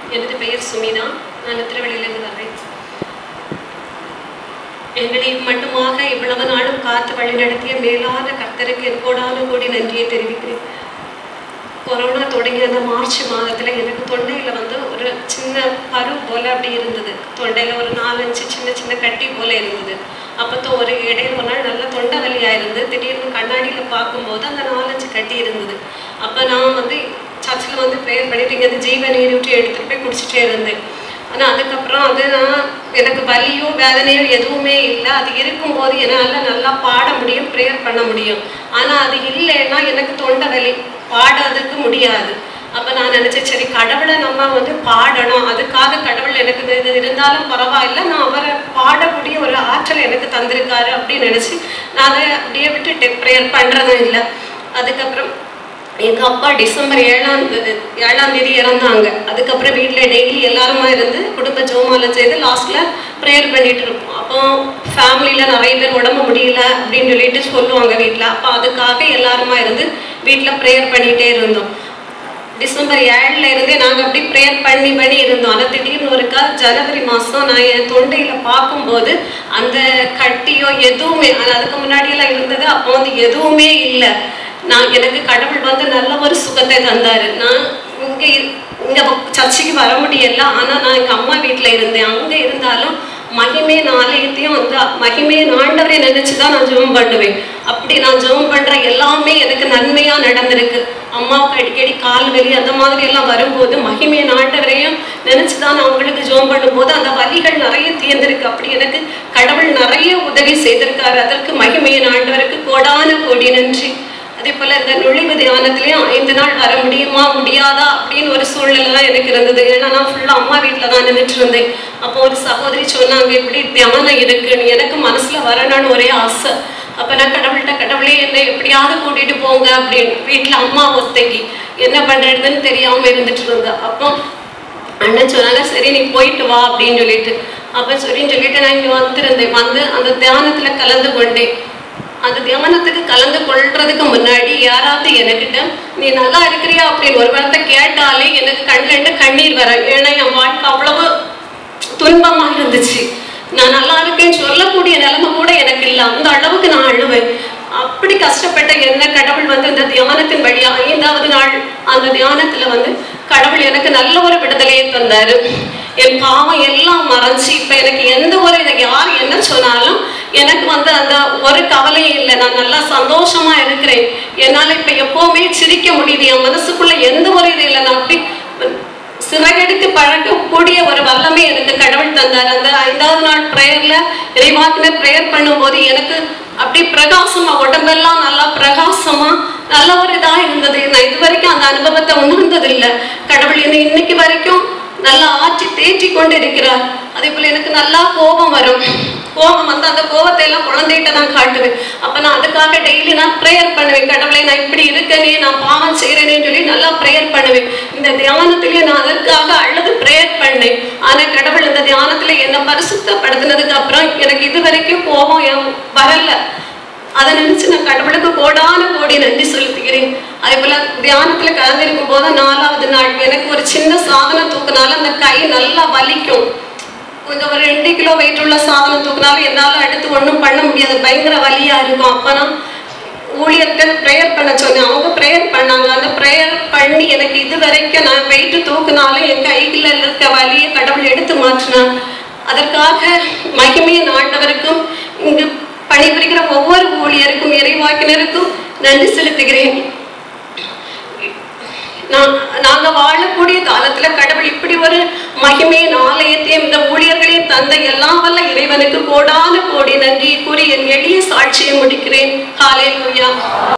எனது பெயர் சுமிதா நான் திருவள்ளியிலிருந்து வர்றேன் எங்களை மட்டுமாக இவ்வளவு நாளும் காத்து வழிநடத்திய மேலான கர்த்தருக்கு என் கோடான கோடி நன்றியை தெரிவிக்கிறேன் கொரோனா தொடங்கிய அந்த மார்ச் மாதத்துல எனக்கு தொண்டையில வந்து ஒரு சின்ன பரு போல அப்படி இருந்தது தொண்டையில ஒரு நாலஞ்சு சின்ன சின்ன கட்டி போல இருந்தது அப்போ ஒரு இடையில ஒரு நாள் நல்ல தொண்டை வலியா இருந்து திடீர்னு கண்ணாடியில பார்க்கும்போது அந்த நாலஞ்சு கட்டி இருந்தது அப்ப நான் வந்து சர்ச்சில் வந்து ப்ரேயர் பண்ணிட்டு இங்கே ஜீவ நீரூற்றி எடுத்துட்டு போய் குடிச்சிட்டே இருந்தேன் ஆனால் அதுக்கப்புறம் அது நான் எனக்கு வலியோ வேதனையோ எதுவுமே இல்லை அது இருக்கும்போது என்னால் நல்லா பாட முடியும் ப்ரேயர் பண்ண முடியும் ஆனால் அது இல்லைன்னா எனக்கு தொண்டை வலி பாடுறதுக்கு முடியாது அப்போ நான் நினச்சேன் சரி கடவுளை நம்ம வந்து பாடணும் அதுக்காக கடவுள் எனக்கு இது இது இருந்தாலும் பரவாயில்ல நான் அவரை பாடக்கூடிய ஒரு ஆற்றல் எனக்கு தந்திருக்காரு அப்படின்னு நினச்சி நான் அதை அப்படியே விட்டு ப்ரேயர் பண்ணுறதும் இல்லை அதுக்கப்புறம் எங்கள் அப்பா டிசம்பர் ஏழாம் தேதி ஏழாம் தேதி இறந்தாங்க அதுக்கப்புறம் வீட்டில் டெய்லி எல்லாருமா இருந்து குடும்ப ஜோமாலை செய்து லாஸ்ட்டில் ப்ரேயர் பண்ணிட்டு இருப்போம் அப்போ ஃபேமிலியில் நிறைய பேர் உடம்பு முடியல அப்படின்னு சொல்லிட்டு சொல்லுவாங்க வீட்டில் அப்போ அதுக்காக எல்லாருமா இருந்து வீட்டில் ப்ரேயர் பண்ணிகிட்டே இருந்தோம் டிசம்பர் ஏழில் இருந்தே நாங்கள் அப்படி ப்ரேயர் பண்ணி பண்ணி இருந்தோம் ஆனால் திடீர்னு ஒருக்கா ஜனவரி மாதம் நான் என் தொண்டையில் பார்க்கும்போது அந்த கட்டியோ எதுவுமே அது அதுக்கு முன்னாடியெல்லாம் இருந்தது அப்போ வந்து எதுவுமே இல்லை நான் எனக்கு கடவுள் வந்து நல்ல ஒரு சுகத்தை தந்தாரு நான் இங்கே இங்கே சர்ச்சைக்கு வர முடியல ஆனால் நான் எங்கள் அம்மா வீட்டில் இருந்தேன் அங்கே இருந்தாலும் மகிமே ஆலயத்தையும் வந்து மகிமே ஆண்டவரை நினைச்சு தான் நான் ஜெபம் பண்ணுவேன் அப்படி நான் ஜெபம் பண்ற எல்லாமே எனக்கு நன்மையா நடந்திருக்கு அம்மாவுக்கு அடிக்கடி கால் வலி அந்த மாதிரி எல்லாம் வரும்போது மகிமே ஆண்டவரையும் நினைச்சு தான் நான் அவங்களுக்கு ஜெபம் பண்ணும்போது அந்த வலிகள் நிறைய தீர்ந்திருக்கு அப்படி எனக்கு கடவுள் நிறைய உதவி செய்திருக்காரு அதற்கு மகிமையின் ஆண்டவருக்கு கோடான கோடி நன்றி அதே போல இந்த நுழைவு தியானத்திலையும் ஐந்து நாள் வர முடியுமா முடியாதா அப்படின்னு ஒரு சூழ்நிலை தான் எனக்கு இருந்தது ஏன்னா நான் ஃபுல்லாக அம்மா வீட்டில் தான் நின்றுட்டு இருந்தேன் அப்போ ஒரு சகோதரி சொன்னாங்க இப்படி தியானம் இருக்குன்னு எனக்கு மனசுல வரணும்னு ஒரே ஆசை அப்போ நான் கடவுள்கிட்ட கடவுளே என்னை எப்படியாவது கூட்டிட்டு போங்க அப்படின்னு வீட்டில் அம்மா ஒத்தைக்கு என்ன பண்ணுறதுன்னு தெரியாமல் இருந்துட்டு இருந்தேன் அப்போ அண்ணன் சொன்னாங்க சரி நீ போயிட்டு வா அப்படின்னு சொல்லிட்டு அப்போ சரின்னு சொல்லிட்டு நான் இங்கே வந்திருந்தேன் வந்து அந்த தியானத்தில் கலந்து கொண்டேன் அந்த தியானத்துக்கு கலந்து கொள்றதுக்கு முன்னாடி யாராவது எனக்கிட்ட நீ நல்லா இருக்கிறியா அப்படின்னு ஒரு வார்த்தை கேட்டாலே எனக்கு கண்ணில் கண்ணீர் வர ஏன்னா என் வாழ்க்கை அவ்வளவு துன்பமா இருந்துச்சு நான் நல்லா இருக்கேன்னு சொல்லக்கூடிய நிலைமை கூட எனக்கு இல்லை அந்த அளவுக்கு நான் அழுவேன் அப்படி கஷ்டப்பட்ட என்ன கடவுள் வந்து இந்த தியானத்தின் வழியா ஐந்தாவது நாள் அந்த தியானத்துல வந்து கடவுள் எனக்கு நல்ல ஒரு விடுதலையை தந்தாரு என் பாவம் எல்லாம் மறைஞ்சு இப்ப எனக்கு எந்த ஒரு இதை யார் என்ன சொன்னாலும் எனக்கு வந்து அந்த ஒரு கவலையும் இல்லை நான் நல்லா சந்தோஷமா இருக்கிறேன் என்னால இப்ப எப்பவுமே சிரிக்க முடியுது என் மனசுக்குள்ள எந்த ஒரு இது இல்லை நான் அப்படி சிறகெடுத்து பழக்கக்கூடிய ஒரு வல்லமை எனக்கு கடவுள் தந்தார் அந்த ஐந்தாவது நாள் ப்ரேயர்ல இறைவாக்கின ப்ரேயர் பண்ணும்போது எனக்கு அப்படி பிரகாசமா உடம்பெல்லாம் நல்லா பிரகாசமா நல்ல ஒரு இதா இருந்தது நான் இது வரைக்கும் அந்த அனுபவத்தை உணர்ந்தது இல்லை கடவுள் என்னை இன்னைக்கு வரைக்கும் நல்லா ஆற்றி தேற்றி கொண்டு இருக்கிறார் அதே போல எனக்கு நல்லா கோபம் வரும் கோபம் வந்து அந்த கோபத்தை எல்லாம் குழந்தைகிட்ட தான் காட்டுவேன் அப்ப நான் அதுக்காக டெய்லி நான் ப்ரேயர் பண்ணுவேன் கடவுளை நான் இப்படி இருக்கனே நான் பாவம் செய்யறேனேன்னு சொல்லி நல்லா ப்ரேயர் பண்ணுவேன் இந்த தியானத்திலேயே நான் அதற்காக அழுது ப்ரேயர் பண்ணேன் ஆனா கடவுள் இந்த தியானத்துல என்ன பரிசுத்தப்படுத்தினதுக்கு அப்புறம் எனக்கு இது வரைக்கும் கோபம் என் வரல அதை நினைச்சு நான் கடவுளுக்கு கோடான கோடி நன்றி செலுத்துகிறேன் அதே போல தியானத்துல கலந்திருக்கும் போது நாலாவது நாள் எனக்கு ஒரு சின்ன சாதனம் தூக்குனால அந்த கை நல்லா வலிக்கும் கொஞ்சம் ஒரு ரெண்டு கிலோ வெயிட் உள்ள சாதனம் தூக்குனாலும் என்னால் அடுத்து ஒன்றும் பண்ண முடியாது பயங்கர வலியா இருக்கும் அப்போ நான் ஊழியர்கிட்ட ப்ரேயர் பண்ண சொன்னேன் அவங்க ப்ரேயர் பண்ணாங்க அந்த ப்ரேயர் பண்ணி எனக்கு இது வரைக்கும் நான் வெயிட்டு தூக்குனாலும் என் கைகளில் இருக்க வலியை கடவுள் எடுத்து மாற்றினான் அதற்காக மகிமையின் ஆண்டவருக்கும் இங்கு பணிபுரிகிற ஒவ்வொரு ஊழியருக்கும் இறைவாக்கினருக்கும் நன்றி செலுத்துகிறேன் நான் நாங்க வாழக்கூடிய காலத்துல கடவுள் இப்படி ஒரு மகிமையின் ஆலயத்தையும் இந்த ஊழியர்களையும் தந்த எல்லாம் வல்ல இறைவனுக்கு கோடான கோடி நன்றி கூறி என் எளிய சாட்சியை முடிக்கிறேன் காலையில்